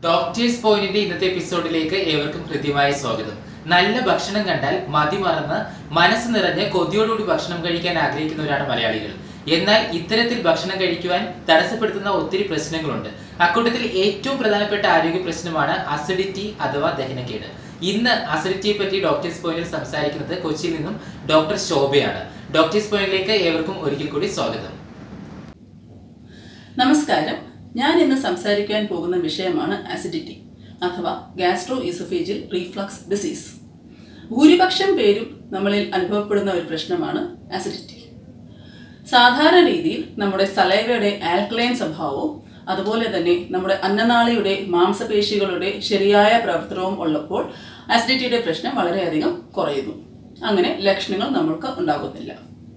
doctors പോയിന്റിന്റെ ഇന്നത്തെ എപ്പിസോഡിലേക്ക് ഏവർക്കും ഹൃദ്യമായ സ്വാഗതം നല്ല ഭക്ഷണം കണ്ടാൽ മതി മറന്ന് മനസ്സ് നിറഞ്ഞ് കൊതിയോടുകൂടി ഭക്ഷണം കഴിക്കാൻ ആഗ്രഹിക്കുന്നവരാണ് മലയാളികൾ എന്നാൽ ഇത്തരത്തിൽ ഭക്ഷണം കഴിക്കുവാൻ തടസ്സപ്പെടുത്തുന്ന ഒത്തിരി പ്രശ്നങ്ങളുണ്ട് അക്കൂട്ടത്തിൽ ഏറ്റവും പ്രധാനപ്പെട്ട ആരോഗ്യ പ്രശ്നമാണ് അസിഡിറ്റി അഥവാ ദഹനക്കേട് ഇന്ന് അസിഡിറ്റിയെ പറ്റി ഡോക്ടേഴ്സ് പോയിന്റിൽ സംസാരിക്കുന്നത് കൊച്ചിയിൽ നിന്നും ഡോക്ടർ ശോഭയാണ് ഡോക്ടേഴ്സ് പോയിന്റിലേക്ക് ഏവർക്കും ഒരിക്കൽ കൂടി സ്വാഗതം നമസ്കാരം ഞാൻ ഇന്ന് സംസാരിക്കാൻ പോകുന്ന വിഷയമാണ് അസിഡിറ്റി അഥവാ ഗ്യാസ്ട്രോ ഇസോഫേജിൽ റീഫ്ലക്സ് ഡിസീസ് ഭൂരിപക്ഷം പേരും നമ്മളിൽ അനുഭവപ്പെടുന്ന ഒരു പ്രശ്നമാണ് അസിഡിറ്റി സാധാരണ രീതിയിൽ നമ്മുടെ സലൈവയുടെ ആൽക്കലൈൻ സ്വഭാവവും അതുപോലെ തന്നെ നമ്മുടെ അന്നനാളിയുടെ മാംസപേശികളുടെ ശരിയായ പ്രവർത്തനവും ഉള്ളപ്പോൾ അസിഡിറ്റിയുടെ പ്രശ്നം വളരെയധികം കുറയുന്നു അങ്ങനെ ലക്ഷണങ്ങൾ നമ്മൾക്ക് ഉണ്ടാകുന്നില്ല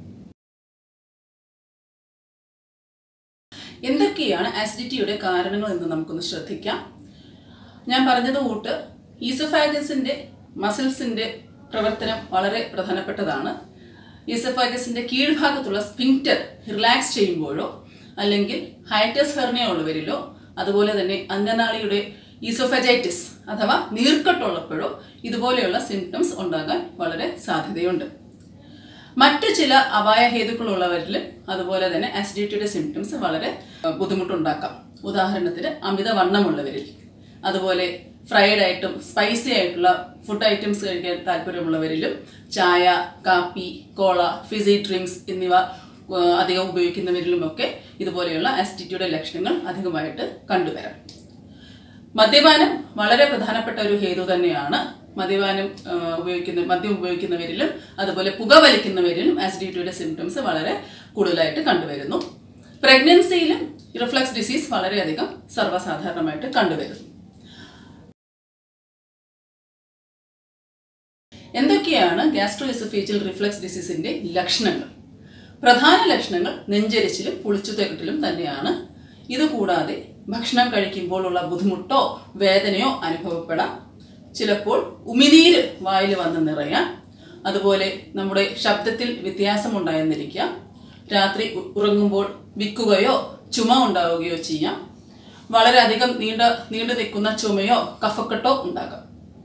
എന്തൊക്കെയാണ് ആസിഡിറ്റിയുടെ കാരണങ്ങൾ എന്ന് നമുക്കൊന്ന് ശ്രദ്ധിക്കാം ഞാൻ പറഞ്ഞത് കൂട്ട് ഈസോഫാഗസിന്റെ മസിൽസിന്റെ പ്രവർത്തനം വളരെ പ്രധാനപ്പെട്ടതാണ് ഈസോഫാഗസിന്റെ കീഴ്ഭാഗത്തുള്ള സ്പിങ്ക്റ്റർ റിലാക്സ് ചെയ്യുമ്പോഴോ അല്ലെങ്കിൽ ഹൈറ്റസ് ഹെർണിയ ഉള്ളവരിലോ അതുപോലെ തന്നെ അന്നനാളിയുടെ ഈസോഫജൈറ്റിസ് അഥവാ നീർക്കെട്ടുള്ളപ്പോഴോ ഇതുപോലെയുള്ള സിംറ്റംസ് ഉണ്ടാകാൻ വളരെ സാധ്യതയുണ്ട് മറ്റു ചില അപായ ഹേതുക്കളുള്ളവരിലും അതുപോലെ തന്നെ ആസിഡിറ്റിയുടെ സിംറ്റംസ് വളരെ അഹ്, ബുദ്ധിമുട്ടുണ്ടാക്കാം ഉദാഹരണത്തിന് അമിത വണ്ണമുള്ളവരിൽ അതുപോലെ ഫ്രൈഡ് ആയിട്ടും സ്പൈസി ആയിട്ടുള്ള ഫുഡ് ഐറ്റംസ് കഴിക്കാൻ താല്പര്യമുള്ളവരിലും ചായ കാപ്പി കോള ഫിസി ഡ്രിങ്ക്സ് എന്നിവ അഹ്, അധികം ഉപയോഗിക്കുന്നവരിലുമൊക്കെ ഇതുപോലെയുള്ള ആസിഡിറ്റിയുടെ ലക്ഷണങ്ങൾ അധികമായിട്ട് കണ്ടുവരാം മദ്യപാനം വളരെ പ്രധാനപ്പെട്ട ഒരു ഹേതു തന്നെയാണ് മദ്യപാനം ആ, ഉപയോഗിക്കുന്ന മദ്യം ഉപയോഗിക്കുന്നവരിലും അതുപോലെ പുകവലിക്കുന്നവരിലും ആസിഡിറ്റിയുടെ സിംറ്റംസ് വളരെ കൂടുതലായിട്ട് കണ്ടുവരുന്നു പ്രഗ്നൻസിയിലും റിഫ്ലക്സ് ഡിസീസ് വളരെയധികം സർവ്വസാധാരണമായിട്ട് കണ്ടുവരുന്നു എന്തൊക്കെയാണ് ഗ്യാസ്ട്രോഇസോഫേജിയൽ റിഫ്ലക്സ് ഡിസീസിന്റെ ലക്ഷണങ്ങൾ പ്രധാന ലക്ഷണങ്ങൾ നെഞ്ചരിച്ചിലും പുളിച്ചുതെക്കട്ടിലും തന്നെയാണ് ഇതുകൂടാതെ ഭക്ഷണം കഴിക്കുമ്പോഴുള്ള ബുദ്ധിമുട്ടോ വേദനയോ അനുഭവപ്പെടാം ചിലപ്പോൾ ഉമിനീര് വായിൽ വന്ന് നിറയാം അതുപോലെ നമ്മുടെ ശബ്ദത്തിൽ വ്യത്യാസമുണ്ടായെന്നിരിക്കാം രാത്രി ഉ- ഉറങ്ങുമ്പോൾ വിക്കുകയോ ചുമ ഉണ്ടാവുകയോ ചെയ്യാം വളരെയധികം നീണ്ട നീണ്ടു നിൽക്കുന്ന ചുമയോ കഫക്കെട്ടോ ഉണ്ടാകാം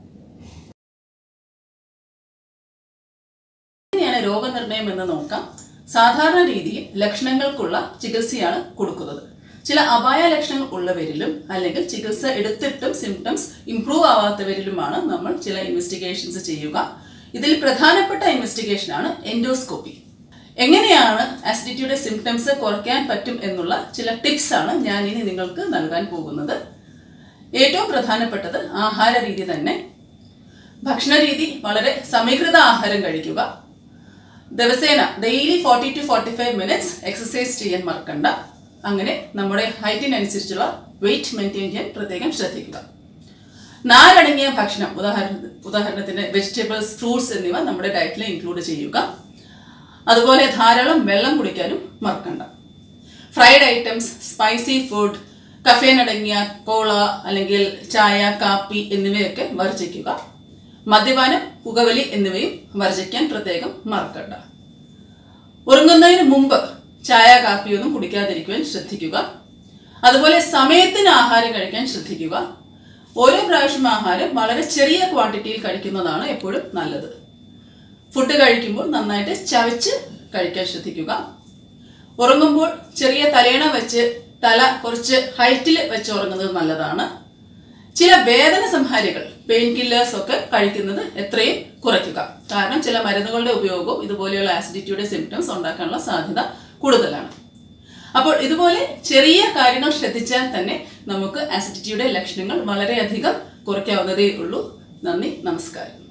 എങ്ങനെയാണ് രോഗനിർണയം എന്ന് നോക്കാം സാധാരണ രീതിയിൽ ലക്ഷണങ്ങൾക്കുള്ള ചികിത്സയാണ് കൊടുക്കുന്നത് ചില അപായ ലക്ഷണങ്ങൾ ഉള്ളവരിലും അല്ലെങ്കിൽ ചികിത്സ എടുത്തിട്ടും സിംറ്റംസ് ഇംപ്രൂവ് ആവാത്തവരിലുമാണ് നമ്മൾ ചില ഇൻവെസ്റ്റിഗേഷൻസ് ചെയ്യുക ഇതിൽ പ്രധാനപ്പെട്ട ഇൻവെസ്റ്റിഗേഷൻ ആണ് എൻഡോസ്കോപ്പി എങ്ങനെയാണ് ആസിഡിറ്റിയുടെ സിംറ്റംസ് കുറയ്ക്കാൻ പറ്റും എന്നുള്ള ചില ടിപ്സ് ആണ് ഞാൻ ഇനി നിങ്ങൾക്ക് നൽകാൻ പോകുന്നത് ഏറ്റവും പ്രധാനപ്പെട്ടത് ആഹാര രീതി തന്നെ ഭക്ഷണ രീതി വളരെ സമീകൃത ആഹാരം കഴിക്കുക ദിവസേന daily forty two forty five minutes exercise ചെയ്യാൻ മറക്കണ്ട അങ്ങനെ നമ്മുടെ ഹൈറ്റിനനുസരിച്ചുള്ള വെയിറ്റ് മെയിൻറ്റെയിൻ ചെയ്യാൻ പ്രത്യേകം ശ്രദ്ധിക്കുക നാരടങ്ങിയ ഭക്ഷണം ഉദാഹരണ ഉദാഹരണത്തിന് വെജിറ്റബിൾസ് ഫ്രൂട്ട്സ് എന്നിവ നമ്മുടെ ഡയറ്റിൽ ഇൻക്ലൂഡ് ചെയ്യുക അതുപോലെ ധാരാളം വെള്ളം കുടിക്കാനും മറക്കണ്ട fried items spicy food caffeine അടങ്ങിയ കോള അല്ലെങ്കിൽ ചായ കാപ്പി എന്നിവയൊക്കെ വർജിക്കുക മദ്യപാനം പുകവലി എന്നിവയും വർജിക്കാൻ പ്രത്യേകം മറക്കണ്ട ഉറങ്ങുന്നതിന് മുമ്പ് ചായ കാപ്പിയൊന്നും കുടിക്കാതിരിക്കുവാൻ ശ്രദ്ധിക്കുക അതുപോലെ സമയത്തിന് ആഹാരം കഴിക്കാൻ ശ്രദ്ധിക്കുക ഓരോ പ്രാവശ്യം ആഹാരം വളരെ ചെറിയ ക്വാണ്ടിറ്റിയിൽ കഴിക്കുന്നതാണ് എപ്പോഴും നല്ലത് ഫുഡ് കഴിക്കുമ്പോൾ നന്നായിട്ട് ചവച്ച് കഴിക്കാൻ ശ്രദ്ധിക്കുക ഉറങ്ങുമ്പോൾ ചെറിയ തലേണ വെച്ച് തല കുറച്ച് ഹൈറ്റിൽ വെച്ച് ഉറങ്ങുന്നത് നല്ലതാണ് ചില വേദന സംഹാരികൾ പെയിൻ കില്ലേഴ്സ് ഒക്കെ കഴിക്കുന്നത് എത്രയും കുറയ്ക്കുക കാരണം ചില മരുന്നുകളുടെ ഉപയോഗവും ഇതുപോലെയുള്ള ആസിഡിറ്റിയുടെ സിംറ്റംസ് ഉണ്ടാക്കാനുള്ള സാധ്യത കൂടുതലാണ് അപ്പോൾ ഇതുപോലെ ചെറിയ കാര്യങ്ങൾ ശ്രദ്ധിച്ചാൽ തന്നെ നമുക്ക് ആസിഡിറ്റിയുടെ ലക്ഷണങ്ങൾ വളരെയധികം കുറയ്ക്കാവുന്നതേ ഉള്ളൂ നന്ദി നമസ്കാരം